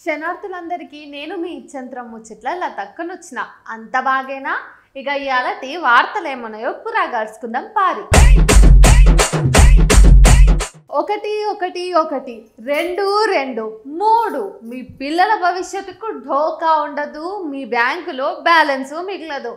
శనార్థులందరికీ నేను మీ ఇచ్చంత్రం ముచ్చట్ల ఇలా తక్కనొచ్చిన అంత బాగేనా ఇక ఇవాళటి వార్తలు ఏమన్నాయో పురాగాడుచుకుందాం పారి ఒకటి ఒకటి ఒకటి రెండు రెండు మూడు మీ పిల్లల భవిష్యత్తుకు ఢోకా ఉండదు మీ బ్యాంకులో బ్యాలెన్స్ మిగలదు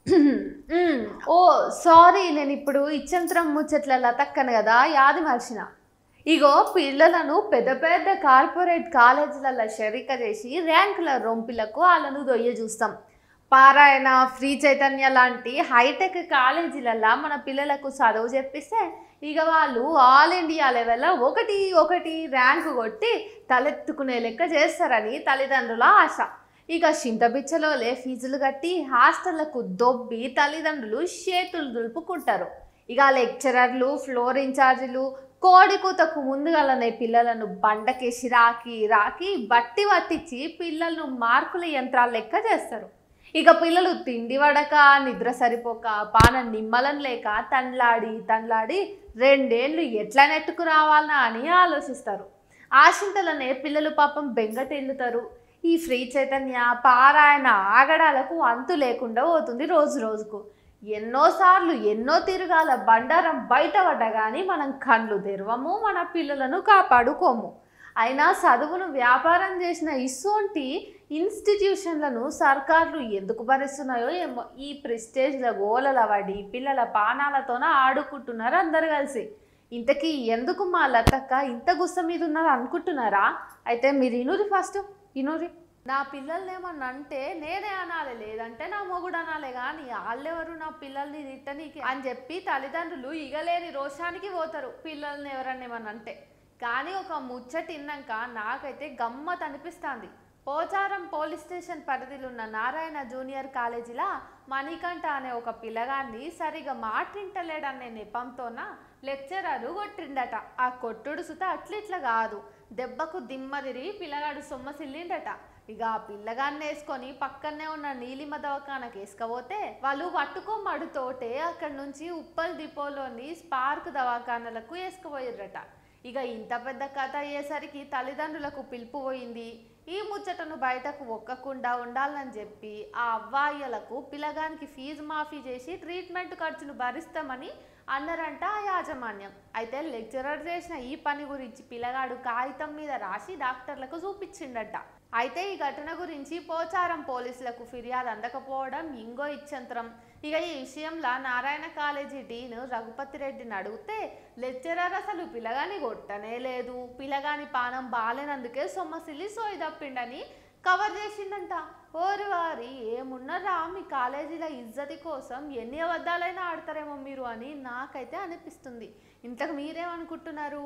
మ్మ్. ఓ సారీ నేను ఇప్పుడు ఇచ్చంత్రం ముచ్చట్ల తక్కను కదా యాది మర్చిన ఇగో పిల్లలను పెద్ద పెద్ద కార్పొరేట్ కాలేజీలలో షరిక చేసి ర్యాంకుల రొంపిలకు వాళ్ళను దొయ్య చూస్తాం పారాయణ ఫ్రీ చైతన్య లాంటి హైటెక్ కాలేజీలలో మన పిల్లలకు చదువు చెప్పిస్తే ఇక వాళ్ళు ఆల్ ఇండియా లెవెల్లో ఒకటి ఒకటి ర్యాంకు కొట్టి తలెత్తుకునే లెక్క చేస్తారని తల్లిదండ్రుల ఆశ ఇక చింతబిచ్చలోలే ఫీజులు కట్టి హాస్టళ్లకు దొబ్బి తల్లిదండ్రులు చేతులు దులుపుకుంటారు ఇక లెక్చరర్లు ఫ్లోర్ ఇన్ఛార్జీలు కోడి కూతకు ముందుగలనే పిల్లలను బండకేసి రాకి రాకి బట్టి పట్టించి పిల్లలను మార్కుల యంత్రాల లెక్క చేస్తారు ఇక పిల్లలు తిండి వడక నిద్ర సరిపోక పాన నిమ్మలం లేక తండ్లాడి తండ్లాడి రెండేళ్ళు ఎట్లా నెట్టుకు రావాలనా అని ఆలోచిస్తారు ఆశింతలనే పిల్లలు పాపం బెంగటెళ్ళుతారు ఈ ఫ్రీ చైతన్య పారాయణ ఆగడాలకు అంతు లేకుండా పోతుంది రోజు రోజుకు ఎన్నోసార్లు ఎన్నో తిరగాల బండారం బయటపడ్డ కానీ మనం కళ్ళు తెరవము మన పిల్లలను కాపాడుకోము అయినా చదువును వ్యాపారం చేసిన ఇసోంటి ఇన్స్టిట్యూషన్లను సర్కార్లు ఎందుకు భరిస్తున్నాయో ఏమో ఈ ప్రెస్టేజ్ల గోలల పడి పిల్లల పానాలతోన ఆడుకుంటున్నారు అందరు కలిసి ఇంతకీ ఎందుకు మా లతక్క ఇంత గుస్స మీద ఉన్నది అనుకుంటున్నారా అయితే మీరు ఇనురి ఫస్ట్ ఇనురి నా పిల్లల్ని ఏమన్నా అంటే నేనే అనాలి లేదంటే నా మొగుడు అనాలి కానీ వాళ్ళెవరు నా పిల్లల్ని తిట్టనీకి అని చెప్పి తల్లిదండ్రులు ఇగలేని రోషానికి పోతారు పిల్లల్ని ఎవరన్నా ఏమన్నా అంటే కానీ ఒక ముచ్చట తిన్నాక నాకైతే గమ్మత్ అనిపిస్తుంది పోచారం పోలీస్ స్టేషన్ పరిధిలో ఉన్న నారాయణ జూనియర్ కాలేజీలా మణికంఠ అనే ఒక పిల్లగాన్ని సరిగా మాటింటలేడనే నెపంతోన లెక్చరరు కొట్టిండట ఆ కొట్టుడు సుత అట్లిట్లా కాదు దెబ్బకు దిమ్మ తిరిగి పిల్లగాడు సొమ్మసిల్లిండట ఇక ఆ పిల్లగాన్ని వేసుకొని పక్కనే ఉన్న నీలిమ దవాఖానకి వేసుకపోతే వాళ్ళు పట్టుకోమడుతోటే అక్కడి నుంచి ఉప్పల్ డిపోలోని స్పార్క్ దవాఖానలకు వేసుకుపోయారట ఇక ఇంత పెద్ద కథ అయ్యేసరికి తల్లిదండ్రులకు పిలుపు పోయింది ఈ ముచ్చటను బయటకు ఒక్కకుండా ఉండాలని చెప్పి ఆ అవ్వాయిలకు పిల్లగానికి ఫీజు మాఫీ చేసి ట్రీట్మెంట్ ఖర్చును భరిస్తామని అన్నారంట ఆ యాజమాన్యం అయితే లెక్చరర్ చేసిన ఈ పని గురించి పిల్లగాడు కాగితం మీద రాసి డాక్టర్లకు చూపించిండట అయితే ఈ ఘటన గురించి పోచారం పోలీసులకు ఫిర్యాదు అందకపోవడం ఇంగో ఇచ్చంతరం ఇక ఈ విషయంలో నారాయణ కాలేజీ డీన్ రఘుపతి రెడ్డిని అడిగితే లెక్చరర్ అసలు పిల్లగాని కొట్టనే లేదు పిల్లగాని పానం బాలేనందుకే సొమ్మసిల్లి సోయి తప్పిండని కవర్ చేసిండంట ఓరి వారి ఏమున్నారా మీ కాలేజీల ఇజ్జతి కోసం ఎన్ని అబద్ధాలైనా ఆడతారేమో మీరు అని నాకైతే అనిపిస్తుంది ఇంతకు మీరేమనుకుంటున్నారు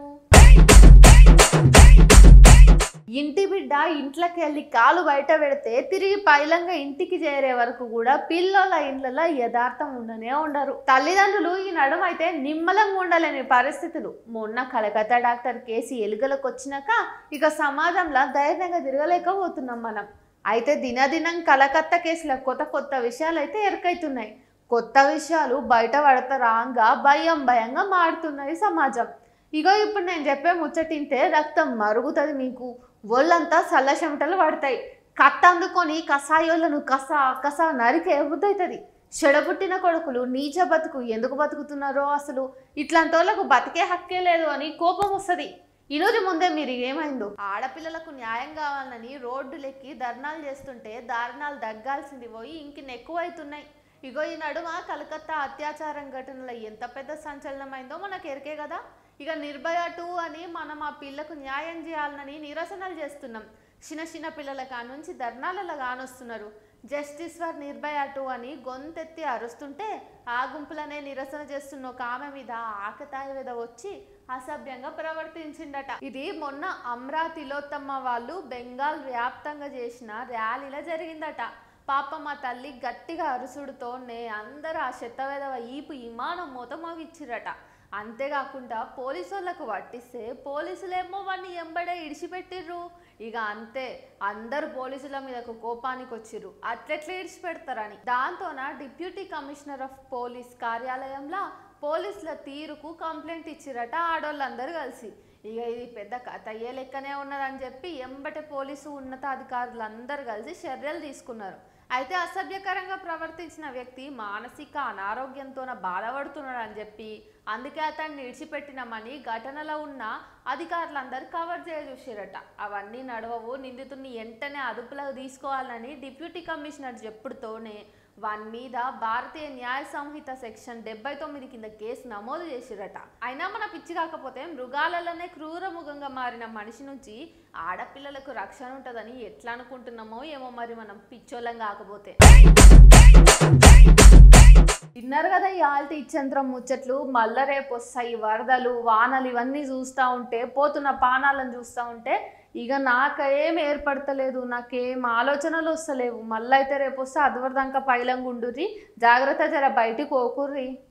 ఇంటి బిడ్డ ఇంట్లోకి వెళ్ళి కాలు బయట పెడితే తిరిగి పైలంగా ఇంటికి చేరే వరకు కూడా పిల్లల ఇండ్లలో యథార్థం ఉండనే ఉండరు తల్లిదండ్రులు ఈ నడుమ అయితే నిమ్మలంగా ఉండలేని పరిస్థితులు మొన్న కలకత్తా డాక్టర్ కేసు ఎలుకలకు వచ్చినాక ఇక సమాజంలో ధైర్యంగా తిరగలేకపోతున్నాం మనం అయితే దినదినం కలకత్తా కేసుల కొత్త కొత్త విషయాలు అయితే ఎరకైతున్నాయి కొత్త విషయాలు బయట పడతారాంగా భయం భయంగా మారుతున్నది సమాజం ఇగో ఇప్పుడు నేను చెప్పే ముచ్చటింటే రక్తం మరుగుతుంది మీకు ఒళ్ళంతా చల్ల చెమటలు పడతాయి కత్త అందుకొని కషాయోళ్ళను కస కస నరికే బుద్ధవుతుంది చెడబుట్టిన కొడుకులు నీచ బతుకు ఎందుకు బతుకుతున్నారో అసలు ఇట్లాంటి వాళ్ళకు బతికే హక్కే లేదు అని కోపం వస్తుంది ఈరోజు ముందే మీరు ఏమైందో ఆడపిల్లలకు న్యాయం కావాలని రోడ్డులెక్కి ధర్నాలు చేస్తుంటే దారుణాలు దగ్గాల్సింది పోయి ఇంకిన్ని ఎక్కువైతున్నాయి ఇగో ఈ నడుమ కలకత్తా అత్యాచారం ఘటనలో ఎంత పెద్ద సంచలనమైందో మనకు ఎరికే కదా ఇక నిర్భయ టూ అని మనం ఆ పిల్లకు న్యాయం చేయాలని నిరసనలు చేస్తున్నాం చిన్న చిన్న పిల్లల కానుంచి ధర్నాలలో కానొస్తున్నారు జస్టిస్ ఫర్ నిర్భయ టూ అని గొంతెత్తి అరుస్తుంటే ఆ గుంపులనే నిరసన చేస్తున్న ఒక ఆమె మీద ఆకతాయి మీద వచ్చి అసభ్యంగా ప్రవర్తించిండట ఇది మొన్న అమ్రా తిలోత్తమ్మ వాళ్ళు బెంగాల్ వ్యాప్తంగా చేసిన ర్యాలీలో జరిగిందట పాప మా తల్లి గట్టిగా అరుసుడుతోనే అందరూ ఆ చెత్తవేదవ ఈపు ఇమానం మూత మోగిచ్చిరట అంతేకాకుండా పోలీసు వాళ్ళకు పట్టిస్తే పోలీసులేమో వాడిని ఎంబడే ఇడిచిపెట్టిర్రు ఇక అంతే అందరు పోలీసుల మీదకు కోపానికి వచ్చిర్రు అట్లెట్లా ఇడిచిపెడతారని దాంతోన డిప్యూటీ కమిషనర్ ఆఫ్ పోలీస్ కార్యాలయంలో పోలీసుల తీరుకు కంప్లైంట్ ఇచ్చిరట ఆడోళ్ళందరూ కలిసి ఇక ఇది పెద్ద కథ అయ్యే లెక్కనే ఉన్నదని చెప్పి ఎంబటి పోలీసు ఉన్నతాధికారులు అందరు కలిసి చర్యలు తీసుకున్నారు అయితే అసభ్యకరంగా ప్రవర్తించిన వ్యక్తి మానసిక అనారోగ్యంతో బాధపడుతున్నాడు అని చెప్పి అందుకే అతన్ని విడిచిపెట్టినామని ఘటనలో ఉన్న అధికారులందరూ కవర్ చేయ చూసారట అవన్నీ నడవవు నిందితుడిని వెంటనే అదుపులోకి తీసుకోవాలని డిప్యూటీ కమిషనర్ చెప్పుడుతోనే వాని మీద భారతీయ న్యాయ సంహిత సెక్షన్ డెబ్బై తొమ్మిది కింద కేసు నమోదు చేసిరట అయినా మన పిచ్చి కాకపోతే మృగాలలోనే క్రూరముఖంగా మారిన మనిషి నుంచి ఆడపిల్లలకు రక్షణ ఉంటుందని ఎట్లా అనుకుంటున్నామో ఏమో మరి మనం పిచ్చోళ్ళం కాకపోతే విన్నారు కదా ఈ ఆల్తి ఇచ్చంత్రం ముచ్చట్లు మళ్ళా రేపు వస్తాయి వరదలు వానలు ఇవన్నీ చూస్తూ ఉంటే పోతున్న పానాలను చూస్తూ ఉంటే ఇక నాకేం ఏర్పడతలేదు నాకేం ఆలోచనలు వస్తలేవు మళ్ళీ అయితే రేపు వస్తే అదివరదాకా పైలంగుండుర్రి జాగ్రత్త జర బయటికి పోకుర్రి